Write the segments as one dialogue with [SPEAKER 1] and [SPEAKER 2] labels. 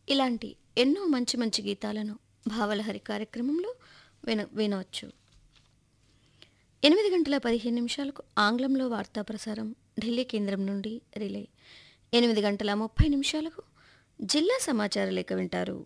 [SPEAKER 1] ఇలాంటి ఎన్నో మంచి మంచి గీతాలను భావలహరి కార్యక్రమంలో విన వినవచ్చు ఎనిమిది గంటల పదిహేను నిమిషాలకు ఆంగ్లంలో వార్తా ప్రసారం ఢిల్లీ కేంద్రం నుండి రిలే ఎనిమిది గంటల ముప్పై నిమిషాలకు జిల్లా సమాచార లేఖ వింటారు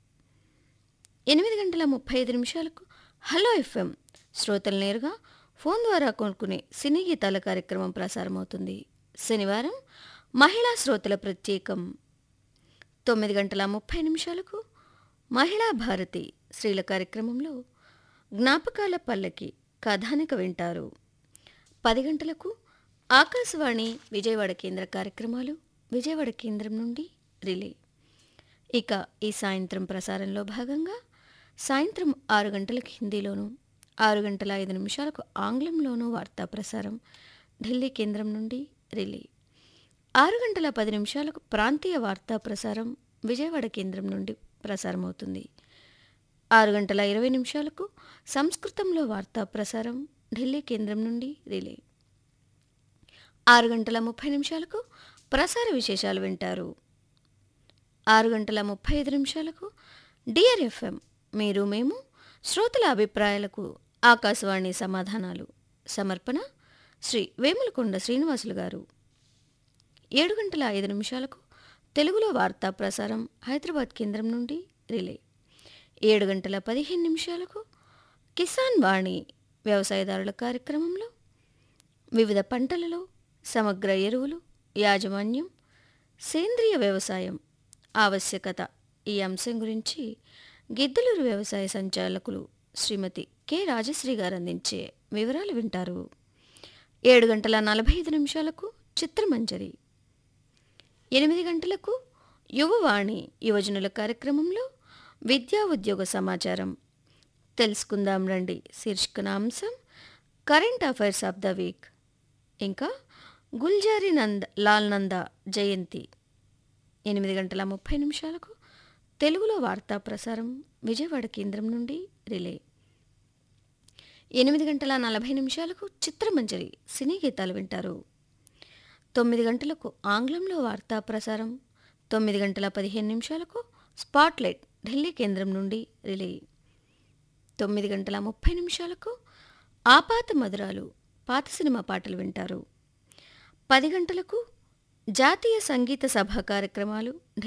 [SPEAKER 1] ఎనిమిది గంటల ముప్పై ఐదు నిమిషాలకు హలో ఎఫ్ఎం శ్రోతలు నేరుగా ఫోన్ ద్వారా కొనుక్కునే సినీ గీతాల కార్యక్రమం ప్రసారమవుతుంది శనివారం మహిళా శ్రోతల ప్రత్యేకం తొమ్మిది గంటల ముప్పై నిమిషాలకు మహిళా భారతి స్త్రీల కార్యక్రమంలో జ్ఞాపకాల పల్లకి కథానిక వింటారు పది గంటలకు ఆకాశవాణి విజయవాడ కేంద్ర కార్యక్రమాలు విజయవాడ కేంద్రం నుండి రిలే ఇక ఈ సాయంత్రం ప్రసారంలో భాగంగా సాయంత్రం ఆరు గంటలకు హిందీలోను ఆరు గంటల ఐదు నిమిషాలకు ఆంగ్లంలోనూ వార్తా ప్రసారం ఢిల్లీ కేంద్రం నుండి రిలే ఆరు గంటల పది నిమిషాలకు ప్రాంతీయ వార్తా ప్రసారం విజయవాడ కేంద్రం నుండి ప్రసారమవుతుంది ఆరు గంటల ఇరవై నిమిషాలకు సంస్కృతంలో వార్తా ప్రసారం ఢిల్లీ కేంద్రం నుండి రిలే ఆరు గంటల ముప్పై నిమిషాలకు ప్రసార విశేషాలు వింటారు ఆరు గంటల ముప్పై ఐదు నిమిషాలకు డియర్ ఎఫ్ఎం మీరు మేము శ్రోతల అభిప్రాయాలకు ఆకాశవాణి సమాధానాలు సమర్పణ శ్రీ వేములకొండ శ్రీనివాసులు గారు ఏడు గంటల ఐదు నిమిషాలకు తెలుగులో వార్తా ప్రసారం హైదరాబాద్ కేంద్రం నుండి రిలే ఏడు గంటల పదిహేను నిమిషాలకు కిసాన్ వాణి వ్యవసాయదారుల కార్యక్రమంలో వివిధ పంటలలో సమగ్ర ఎరువులు యాజమాన్యం సేంద్రియ వ్యవసాయం ఆవశ్యకత ఈ అంశం గురించి గిద్దలూరు వ్యవసాయ సంచాలకులు శ్రీమతి కె రాజశ్రీ గారు అందించే వివరాలు వింటారు ఏడు గంటల నలభై ఐదు నిమిషాలకు చిత్రమంజరి ఎనిమిది గంటలకు యువవాణి యువజనుల కార్యక్రమంలో విద్యా ఉద్యోగ సమాచారం తెలుసుకుందాం రండి శీర్షికన అంశం current affairs of the week ఇంకా గుల్జారి నంద్ లాల్ నంద జయంతి ఎనిమిది గంటల ముప్పై నిమిషాలకు తెలుగులో వార్తా ప్రసారం విజయవాడ కేంద్రం నుండి రిలే ఎనిమిది గంటల నలభై నిమిషాలకు చిత్రమంజరి సినీ గీతాలు వింటారు తొమ్మిది గంటలకు ఆంగ్లంలో వార్తా ప్రసారం తొమ్మిది గంటల పదిహేను నిమిషాలకు స్పాట్లైట్ ఢిల్లీ కేంద్రం నుండి రిలే తొమ్మిది గంటల ముప్పై నిమిషాలకు ఆపాత మధురాలు పాత సినిమా పాటలు వింటారు పది గంటలకు జాతీయ సంగీత సభ కార్యక్రమాలు